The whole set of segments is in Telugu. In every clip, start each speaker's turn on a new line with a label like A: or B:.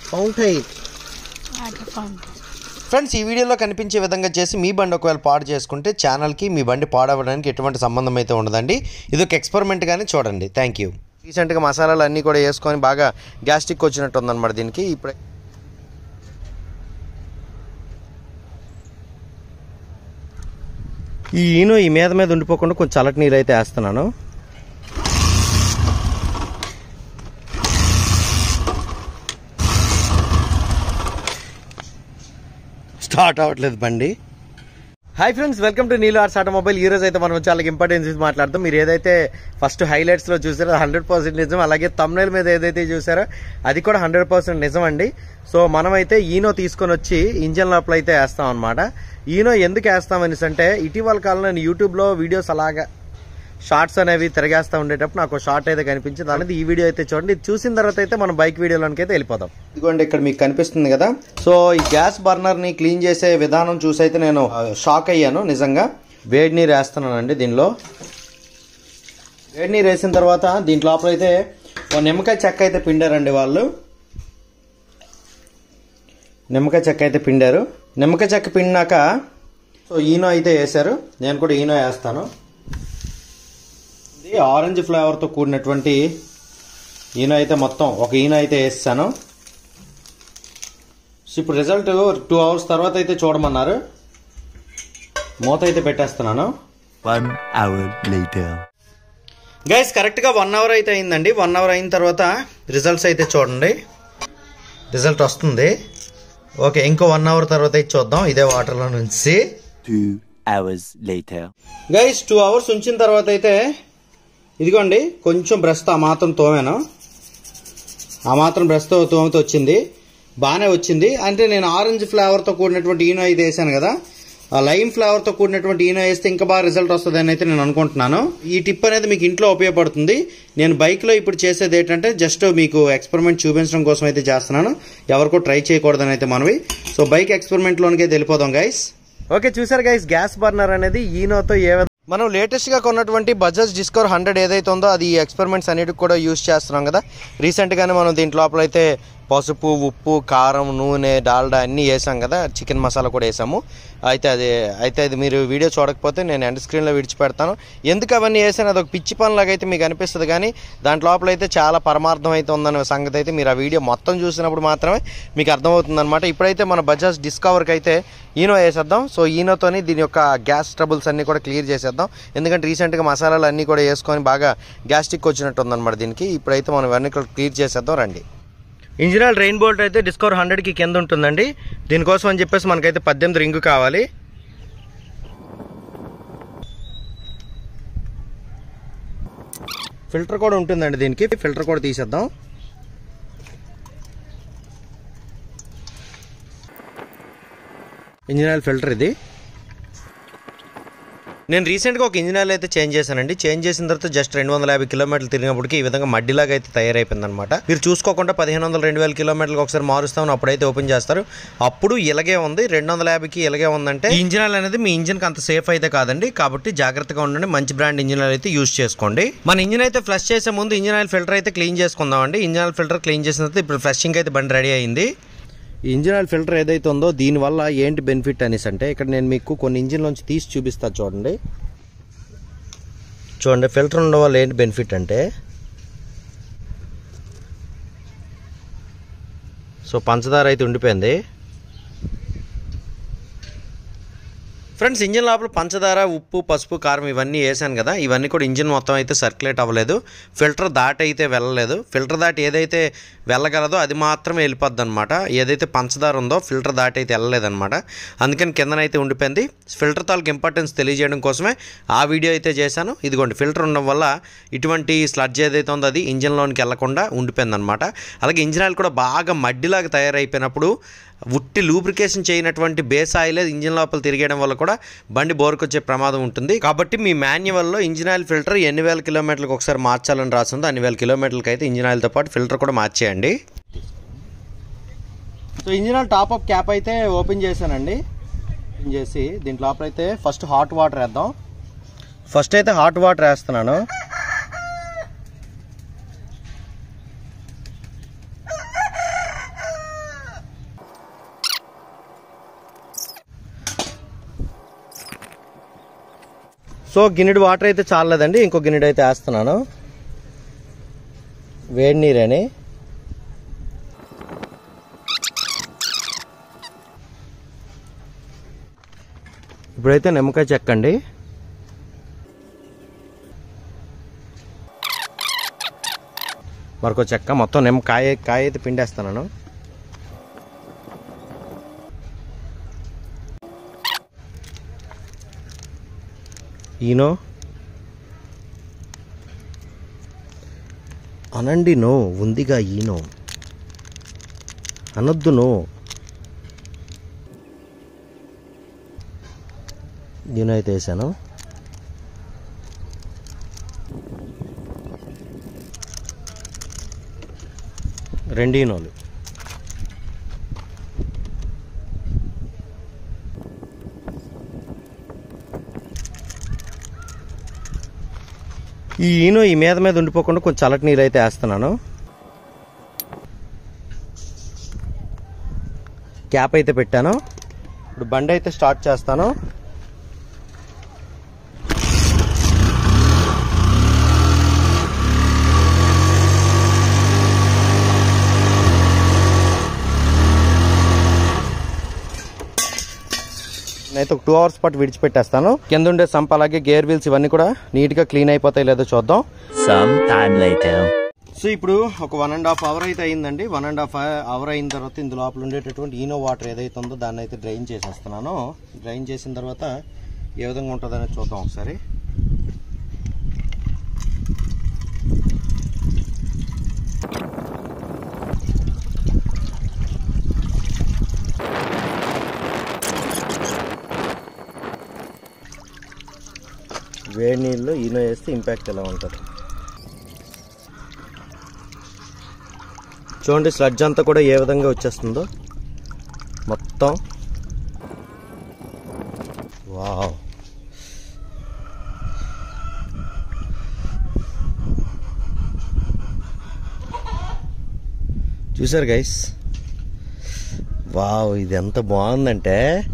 A: ఫౌంటైన్
B: వాటర్ ఫౌంటైన్
A: ఫ్రెండ్స్ ఈ వీడియోలో కనిపించే విధంగా చేసి మీ బండి ఒకవేళ పాడు చేసుకుంటే ఛానల్కి మీ బండి పాడవడానికి ఎటువంటి సంబంధం అయితే ఉండదండి ఇది ఒక ఎక్స్పెరిమెంట్ గానే చూడండి థ్యాంక్ యూ రీసెంట్గా మసాలాలు అన్నీ కూడా వేసుకొని బాగా గ్యాస్ట్రిక్ వచ్చినట్టు ఉందన్నమాట దీనికి ఇప్పుడు ఈ ఈను ఈ మీద మీద ఉండిపోకుండా కొంచెం చల్లటి నీరు అయితే వేస్తున్నాను స్టార్ట్ అవ్వట్లేదు బండి hi friends welcome to Neelo arts automobile ఈ రోజు అయితే మనం చాలా ఇంపార్టెన్స్ ఇచ్చి మాట్లాడతాం మీరు ఏదైతే ఫస్ట్ హైలైట్స్ లో చూసారో హండ్రెడ్ పర్సెంట్ నిజం అలాగే తమ్నైల్ మీద ఏదైతే చూసారో అది కూడా హండ్రెడ్ పర్సెంట్ నిజం అండి సో మనమైతే ఈనో తీసుకొని వచ్చి ఇంజన్ లోపల అయితే వేస్తాం అనమాట ఈనో ఎందుకు వేస్తాం అనేసి అంటే ఇటీవల కాలంలో నేను యూట్యూబ్ లో వీడియోస్ అలాగా షార్ట్స్ అనేవి తిరగేస్తా ఉండేటప్పుడు నాకు షార్ట్ అయితే కనిపించింది అనేది ఈ వీడియో అయితే చూడండి ఇది చూసిన తర్వాత అయితే మనం బైక్ వీడియోలోకి అయితే వెళ్ళిపోదాం ఇదిగోండి ఇక్కడ మీకు కనిపిస్తుంది కదా సో ఈ గ్యాస్ బర్నర్ ని క్లీన్ చేసే విధానం చూసి అయితే నేను ఆ, షాక్ అయ్యాను నిజంగా వేడి నీరు వేస్తున్నానండి దీనిలో వేడి నీరు వేసిన తర్వాత దీంట్ లోపల అయితే ఒక నిమ్మకాయ చెక్క అయితే పిండారండి వాళ్ళు నిమ్మకాయ చెక్క అయితే పిండారు నిమ్మకాయ చెక్క పిండినాక సో ఈనో అయితే వేశారు నేను కూడా ఈనో వేస్తాను ఇది ఆరెంజ్ ఫ్లేవర్తో కూడినటువంటి ఈనో అయితే మొత్తం ఒక ఈనో అయితే వేస్తాను సో ఇప్పుడు రిజల్ట్ టూ అవర్స్ తర్వాత అయితే చూడమన్నారు మూత అయితే పెట్టేస్తున్నాను
C: One hour later.
A: గైస్ కరెక్ట్గా వన్ అవర్ అయితే అయిందండి వన్ అవర్ అయిన తర్వాత రిజల్ట్స్ అయితే చూడండి రిజల్ట్ వస్తుంది ఓకే ఇంకో వన్ అవర్ తర్వాత అయితే చూద్దాం ఇదే వాటర్లో నుంచి
C: Two hours later.
A: Guys two hours ఉంచిన తర్వాత అయితే ఇదిగోండి కొంచెం బ్రష్తో ఆ మాత్రం తోమాను ఆ మాత్రం బ్రష్తో తోమితే వచ్చింది బాగానే వచ్చింది అంటే నేను ఆరెంజ్ ఫ్లేవర్తో కూడినటువంటి ఈనో అయితే వేసాను కదా ఆ లైమ్ ఫ్లేవర్తో కూడినటువంటి ఈనో వేస్తే ఇంకా బాగా రిజల్ట్ వస్తుంది అని అయితే నేను అనుకుంటున్నాను ఈ టిప్ అనేది మీకు ఇంట్లో ఉపయోగపడుతుంది నేను బైక్లో ఇప్పుడు చేసేది ఏంటంటే జస్ట్ మీకు ఎక్స్పెరిమెంట్ చూపించడం కోసం అయితే చేస్తున్నాను ఎవరికో ట్రై చేయకూడదని అయితే మనవి సో బైక్ ఎక్స్పెరిమెంట్లోనికి అయితే వెళ్ళిపోదాం గైస్ ఓకే చూసారు గైస్ గ్యాస్ బర్నర్ అనేది ఈనోతో ఏ విధ- మనం లేటెస్ట్ గా కొన్నటువంటి బజాజ్ డిస్కవర్ హండ్రెడ్ ఏదైతే ఉందో అది ఎక్స్పెరిమెంట్స్ అన్నిటికి కూడా యూజ్ చేస్తున్నాం కదా రీసెంట్ గానే మనం దీంట్ లోపల అయితే పసుపు ఉప్పు కారం నూనె డాల్డా అన్నీ వేసాం కదా చికెన్ మసాలా కూడా వేసాము అయితే అది అయితే అది మీరు వీడియో చూడకపోతే నేను ఎండ్ స్క్రీన్లో విడిచిపెడతాను ఎందుకు అవన్నీ వేసాను అది ఒక పిచ్చి పనిలాగా అయితే మీకు అనిపిస్తుంది కానీ దాంట్ లోపల అయితే చాలా పరమార్థం అయితే ఉందనే సంగతి అయితే మీరు ఆ వీడియో మొత్తం చూసినప్పుడు మాత్రమే మీకు అర్థమవుతుంది అనమాట ఇప్పుడైతే మన బజాజ్ డిస్కవర్కి అయితే ఈనో వేసేద్దాం సో ఈనోతోని దీని యొక్క గ్యాస్ ట్రబుల్స్ అన్నీ కూడా క్లియర్ చేసేద్దాం ఎందుకంటే రీసెంట్గా మసాలాలు అన్నీ కూడా వేసుకొని బాగా గ్యాస్ట్రిక్ వచ్చినట్టు ఉందన్నమాట దీనికి ఇప్పుడైతే మనం ఇవన్నీ కూడా క్లియర్ చేసేద్దాం రండి ఇంజినల్ రెయిన్ బోల్ట్ అయితే డిస్కవర్ హండ్రెడ్కి కింద ఉంటుందండి దీనికోసం అని చెప్పేసి మనకైతే పద్దెనిమిది రింగు కావాలి ఫిల్టర్ కూడా ఉంటుందండి దీనికి ఫిల్టర్ కూడా తీసేద్దాం ఇంజిన్ ఆయిల్ ఫిల్టర్ ఇది నేను రీసెంట్గా ఒక ఇంజిన్ ఆయిల్ అయితే చేంజ్ చేశానండి చేంజ్ చేసిన తర్వాత జస్ట్ రెండు వందల యాభై కిలోమీటర్లు తిరిగినప్పటికి ఈ విధంగా మడ్డిలాగా అయితే తయారైపోయింది అనమాట మీరు చూసుకోకుండా పదిహేను వందల రెండు వేల కిలోమీటర్లకు ఒకసారి మారుస్తామని అప్పుడైతే ఓపెన్ చేస్తారు అప్పుడు ఇలాగే ఉంది రెండు వందల యాభైకి ఇలాగే ఉందంటే ఈ ఇంజిన్ ఆయిల్ అనేది మీ ఇంజిన్కి అంత సేఫ్ అయితే కాదండి కాబట్టి జాగ్రత్తగా ఉండండి మంచి బ్రాండ్ ఇంజిన్ ఆయిల్ అయితే యూస్ చేసుకోండి మన ఇంజిన్ అయితే ఫ్లష్ చేసే ముందు ఇంజిన్ ఆయిల్ ఫిల్టర్ అయితే క్లీన్ చేసుకుందామండి ఇంజిన్ ఆయిల్ ఫిల్టర్ క్లీన్ చేసిన తర్వాత ఇప్పుడు ఫ్లషింగ్ అయితే బండి రెడీ అయింది ఈ ఇంజిన్ ఆయిల్ ఫిల్టర్ ఏదైతే ఉందో దీనివల్ల ఏంటి బెనిఫిట్ అనేసి అంటే ఇక్కడ నేను మీకు కొన్ని ఇంజిన్లోంచి తీసి చూపిస్తా చూడండి చూడండి ఫిల్టర్ ఉండడం వల్ల ఏంటి బెనిఫిట్ అంటే సో పంచదార అయితే ఉండిపోయింది ఫ్రెండ్స్ ఇంజిన్ లోపల పంచదార ఉప్పు పసుపు కారం ఇవన్నీ వేసాను కదా ఇవన్నీ కూడా ఇంజిన్ మొత్తం అయితే సర్క్యులేట్ అవ్వలేదు ఫిల్టర్ దాటి అయితే వెళ్ళలేదు ఫిల్టర్ దాటి ఏదైతే వెళ్ళగలదో అది మాత్రమే వెళ్ళిపోద్ది అనమాట ఏదైతే పంచదార ఉందో ఫిల్టర్ దాటి అయితే వెళ్ళలేదన్నమాట అందుకని కిందనైతే ఉండిపోయింది ఫిల్టర్ తాలూకు ఇంపార్టెన్స్ తెలియజేయడం కోసమే ఆ వీడియో అయితే చేశాను ఇదిగోండి ఫిల్టర్ ఉండడం వల్ల ఇటువంటి స్లడ్జ్ ఏదైతే ఉందో అది ఇంజిన్లోనికి వెళ్లకుండా ఉండిపోయింది అనమాట అలాగే ఇంజిన్ ఆయిల్ కూడా బాగా మడ్డిలాగా తయారైపోయినప్పుడు ఉట్టి లూబ్రికేషన్ చేయనటువంటి బేస్ ఆయిల్ ఇంజిన్ లోపల తిరిగేయడం వల్ల కూడా బండి బోరుకొచ్చే ప్రమాదం ఉంటుంది కాబట్టి మీ మాన్యువల్లో ఇంజిన్ ఆయిల్ ఫిల్టర్ ఎన్ని వేల కిలోమీటర్లకు ఒకసారి మార్చాలని రాసిందో అన్ని వేల కిలోమీటర్లకి అయితే ఇంజిన్ ఆయిల్తో పాటు ఫిల్టర్ కూడా మార్చేయండి so engine oil top up cap అయితే ఓపెన్ చేశానండి ఓపెన్ చేసి దీంట్లో లోపల అయితే ఫస్ట్ హాట్ వాటర్ వేద్దాం ఫస్ట్ అయితే హాట్ వాటర్ వేస్తున్నాను సో గిన్నెడు వాటర్ అయితే చాలలేదండి ఇంకో గిన్నెడు అయితే వేస్తున్నాను వేడి నీరని ఇప్పుడైతే నిమ్మకాయ చెక్కండి మరొక చెక్క మొత్తం నిమ్మకాయ కాయ అయితే పిండేస్తున్నాను ఈనో అనండి నో ఉందిగా ఈనో అనొద్దు నో ఈనో అయితే వేసాను రెండు ఈనోలు ఈ ఈనో ఈ మీద మీద ఉండిపోకుండా కొంచెం చల్లటి నీరు అయితే వేస్తున్నాను క్యాప్ అయితే పెట్టాను ఇప్పుడు బండి అయితే స్టార్ట్ చేస్తాను నేనైతే ఒక టూ అవర్స్ పాటు విడిచిపెట్టేస్తాను కింద ఉండే సంప్ అలాగే గేర్ వీల్స్ ఇవన్నీ కూడా నీట్గా క్లీన్ అయిపోతాయి లేదో చూద్దాం
C: Some time later.
A: సో ఇప్పుడు ఒక వన్ అండ్ హాఫ్ అవర్ అయితే అయిందండి వన్ అండ్ హాఫ్ అవర్ అయిన తర్వాత ఇందు లోపల ఉండేటటువంటి ఈనో వాటర్ ఏదైతే ఉందో దాన్ని అయితే డ్రైన్ చేసేస్తున్నాను డ్రైన్ చేసిన తర్వాత ఏ విధంగా ఉంటుందని చూద్దాం ఒకసారి వేడి నీళ్ళు ఈనో వేస్తే ఇంపాక్ట్ ఎలా ఉంటుంది చూడండి స్లడ్జ్ అంతా కూడా ఏ విధంగా వచ్చేస్తుందో మొత్తం వావ్ చూసారు గైస్ వావ్ ఇది ఎంత బాగుందంటే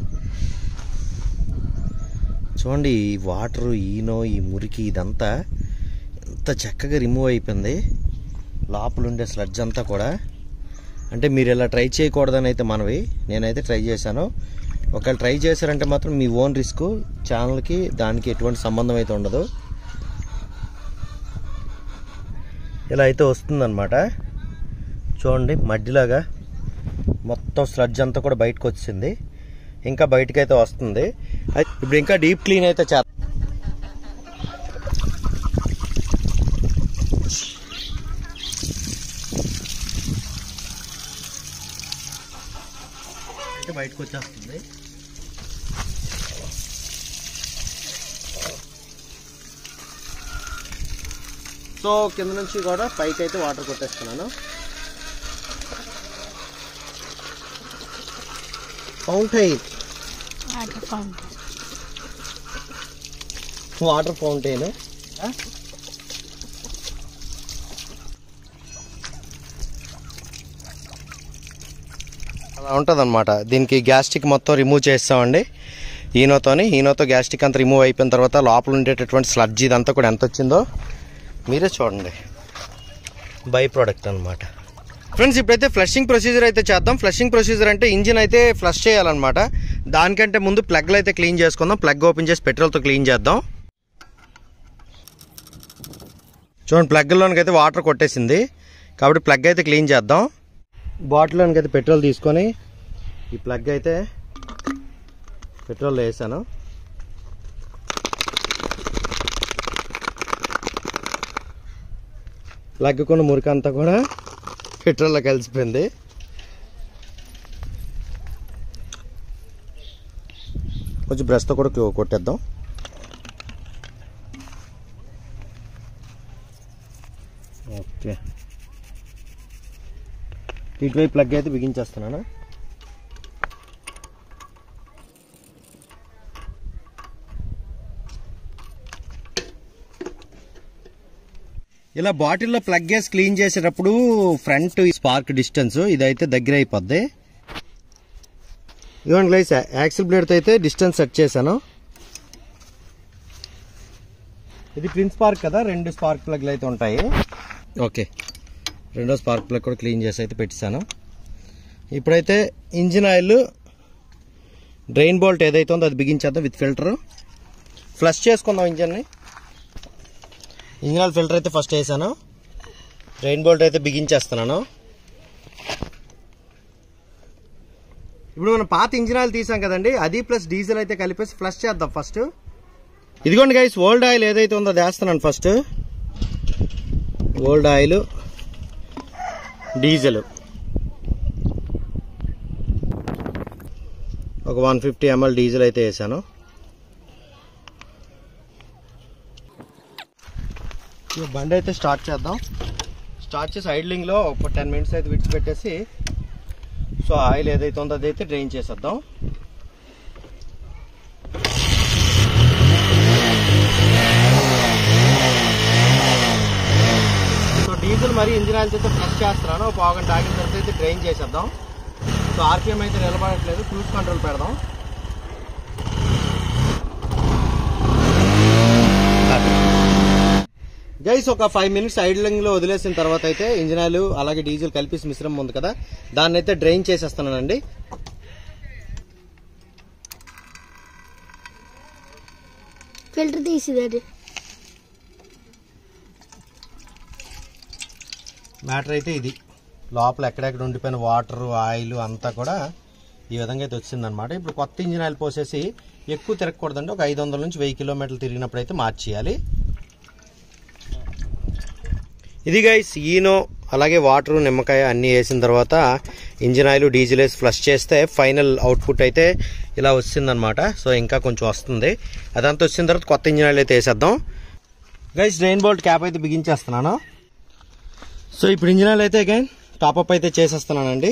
A: చూడండి ఈ వాటర్ ఈనో ఈ మురికి ఇదంతా ఎంత చక్కగా రిమూవ్ అయిపోయింది లోపల ఉండే స్లడ్జ్ అంతా కూడా అంటే మీరు ఇలా ట్రై చేయకూడదని అయితే మనవి నేనైతే ట్రై చేశాను ఒకవేళ ట్రై చేశారంటే మాత్రం మీ ఓన్ రిస్క్ ఛానల్కి దానికి ఎటువంటి సంబంధం అయితే ఉండదు ఇలా అయితే వస్తుందన్నమాట చూడండి మడ్డిలాగా మొత్తం స్లడ్జ్ అంతా కూడా బయటకు వచ్చింది ఇంకా బయటకు అయితే వస్తుంది అయితే ఇప్పుడు ఇంకా డీప్ క్లీన్ అయితే చేస్తా అయితే బయటకు వచ్చేస్తుంది సో కింద నుంచి కూడా పైకి అయితే వాటర్ కొట్టేస్తున్నాను fountain
B: Water fountain.
A: Water fountain అలా ఉంటుంది దీనికి గ్యాస్ట్రిక్ మొత్తం రిమూవ్ చేస్తామండి ఈనోతోని ఈనోతో గ్యాస్ట్రిక్ అంతా రిమూవ్ అయిపోయిన తర్వాత లోపల ఉండేటటువంటి స్లడ్జ్ ఇదంతా కూడా ఎంత వచ్చిందో మీరే చూడండి బై ప్రోడక్ట్ అనమాట ఫ్రెండ్స్ ఇప్పుడైతే ఫ్లషింగ్ ప్రొసీజర్ అయితే చేద్దాం ఫ్లషింగ్ ప్రొసీజర్ అంటే ఇంజిన్ అయితే ఫ్లష్ చేయాలన్నమాట దానికంటే ముందు ప్లగ్లు అయితే క్లీన్ చేసుకుందాం ప్లగ్ ఓపెన్ చేసి పెట్రోల్తో క్లీన్ చేద్దాం చూడండి ప్లగ్లోనికి అయితే వాటర్ కొట్టేసింది కాబట్టి ప్లగ్ అయితే క్లీన్ చేద్దాం బాటిల్లోనికి అయితే పెట్రోల్ తీసుకొని ఈ ప్లగ్ అయితే పెట్రోల్ వేసాను ప్లగ్ కొన్ని మురికి అంతా కూడా పెట్రోల్లో కలిసిపోయింది కొంచెం బ్రష్తో కూడా కొ- కొట్టేద్దాం ఓకే ఇటువైపు ప్లగ్ అయితే బిగించేస్తున్నాను ఇలా బాటిల్లో ప్లగ్ వేసి క్లీన్ చేసేటప్పుడు ఫ్రంట్ స్పార్క్ డిస్టెన్స్ ఇదైతే దగ్గర అయిపోద్ది ఇవ్వండి గ్లైస్ యాక్సిల్ బ్లేడ్తో అయితే డిస్టెన్స్ సెట్ చేశాను ఇది ప్రిన్స్ పార్క్ కదా రెండు స్పార్క్ ప్లగ్లు అయితే ఉంటాయి ఓకే రెండో స్పార్క్ ప్లగ్ కూడా క్లీన్ చేసి అయితే పెట్టేశాను ఇప్పుడైతే ఇంజిన్ ఆయిల్ డ్రైన్ బోల్ట్ ఏదైతే ఉందో అది బిగించేద్దాం విత్ ఫిల్టర్ ఫ్లష్ చేసుకుందాం ఇంజన్ని ఇంజిన్ ఆయిల్ ఫిల్టర్ అయితే ఫస్ట్ వేసాను డ్రైన్ బోల్ట్ అయితే బిగించేస్తున్నాను ఇప్పుడు మనం పాత ఇంజిన్ ఆయిల్ తీసాం కదండి అది ప్లస్ డీజిల్ అయితే కలిపేసి ఫ్లష్ చేద్దాం ఫస్ట్ ఇదిగోండి గైస్ ఓల్డ్ ఆయిల్ ఏదైతే ఉందో అది వేస్తున్నాను ఫస్ట్ ఓల్డ్ ఆయిల్ డీజిల్ ఒక వన్ ఫిఫ్టీ ఎంఎల్ డీజిల్ అయితే వేసాను ఇక బండి అయితే స్టార్ట్ చేద్దాం స్టార్ట్ చేసి ఐడ్లింగ్లో ఒక టెన్ మినిట్స్ అయితే విడిచిపెట్టేసి సో ఆయిల్ ఏదైతే ఉందో అదైతే డ్రైన్ చేసేద్దాం సో డీజిల్ మరి ఇంజిన్ ఆయిల్ అయితే ఫ్లష్ చేస్తున్నాను ఒక పావు గంట ఆగిన తర్వాత అయితే డ్రైన్ చేసేద్దాం సో ఆర్పిఎం అయితే నిలబడట్లేదు క్రూజ్ కంట్రోల్ పెడదాం గైస్ ఒక ఫైవ్ మినిట్స్ ఐడ్లింగ్ లో వదిలేసిన తర్వాత అయితే ఇంజిన్ ఆయిల్ అలాగే డీజిల్ కలిపేసి మిశ్రమం ఉంది కదా దాన్ని అయితే డ్రైన్ చేసేస్తున్నానండి
B: ఫిల్టర్ తీసిదండి
A: మ్యాటర్ అయితే ఇది లోపల ఎక్కడెక్కడ ఉండిపోయిన వాటర్ ఆయిల్ అంతా కూడా ఈ విధంగా అయితే వచ్చిందనమాట ఇప్పుడు కొత్త ఇంజిన్ ఆయిల్ పోసేసి ఎక్కువ తిరగకూడదండి ఒక ఐదు వందల నుంచి వెయ్యి కిలోమీటర్లు తిరిగినప్పుడు అయితే మార్చేయాలి ఇది గైస్ ఈనో అలాగే వాటర్ నిమ్మకాయ అన్నీ వేసిన తర్వాత ఇంజిన్ ఆయిల్ డీజిల్ వేసి ఫ్లష్ చేస్తే ఫైనల్ అవుట్పుట్ అయితే ఇలా వచ్చిందనమాట సో ఇంకా కొంచెం వస్తుంది అదంతా వచ్చిన తర్వాత కొత్త ఇంజిన్ ఆయిల్ అయితే వేసేద్దాం గైస్ డ్రైన్ బోల్ట్ క్యాప్ అయితే బిగించేస్తున్నాను సో ఇప్పుడు ఇంజిన్ ఆయిల్ అయితే అగైన్ టాప్అప్ అయితే చేసేస్తున్నానండి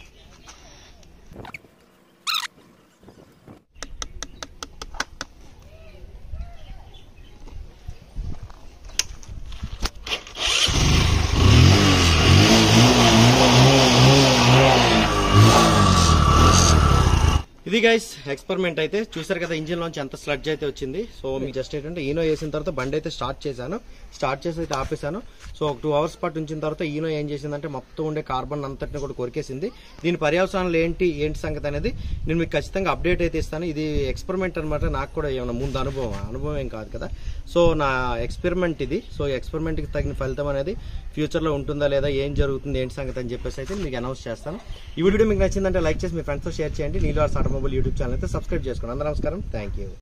A: ఇది గైస్ ఎక్స్పెరిమెంట్ అయితే చూసారు కదా ఇంజిన్ లోంచి ఎంత స్లడ్జ్ అయితే వచ్చింది సో మీకు జస్ట్ ఏంటంటే ఈనో వేసిన తర్వాత బండి అయితే స్టార్ట్ చేశాను స్టార్ట్ చేసి అయితే ఆపేశాను సో ఒక టూ అవర్స్ పాటు ఉంచిన తర్వాత ఈనో ఏం చేసిందంటే మొత్తం ఉండే కార్బన్ అంతటిని కూడా కొరికేసింది దీని పర్యవసానాలు ఏంటి ఏంటి సంగతి అనేది నేను మీకు ఖచ్చితంగా అప్డేట్ అయితే ఇస్తాను ఇది ఎక్స్పెరిమెంట్ అనమాట నాకు కూడా ఏమైనా ముందు అనుభవం అనుభవం ఏం కాదు కదా సో నా ఎక్స్పెరిమెంట్ ఇది సో ఎక్స్పెరిమెంట్ కి తగిన ఫలితం అనేది ఫ్యూచర్ లో ఉంటుందా లేదా ఏం జరుగుతుంది ఏంటి సంగతి అని చెప్పేసి అయితే మీకు అనౌన్స్ చేస్తాను ఈ వీడియో మీకు నచ్చిందంటే లైక్ చేసి మీ ఫ్రెండ్స్తో షేర్ చేయండి నీలో ఆటోమొబైల్ యూట్యూబ్ ఛానల్ అయితే సబ్స్క్రైబ్ చేసుకోండి అందరూ నమస్కారం థ్యాంక్ యూ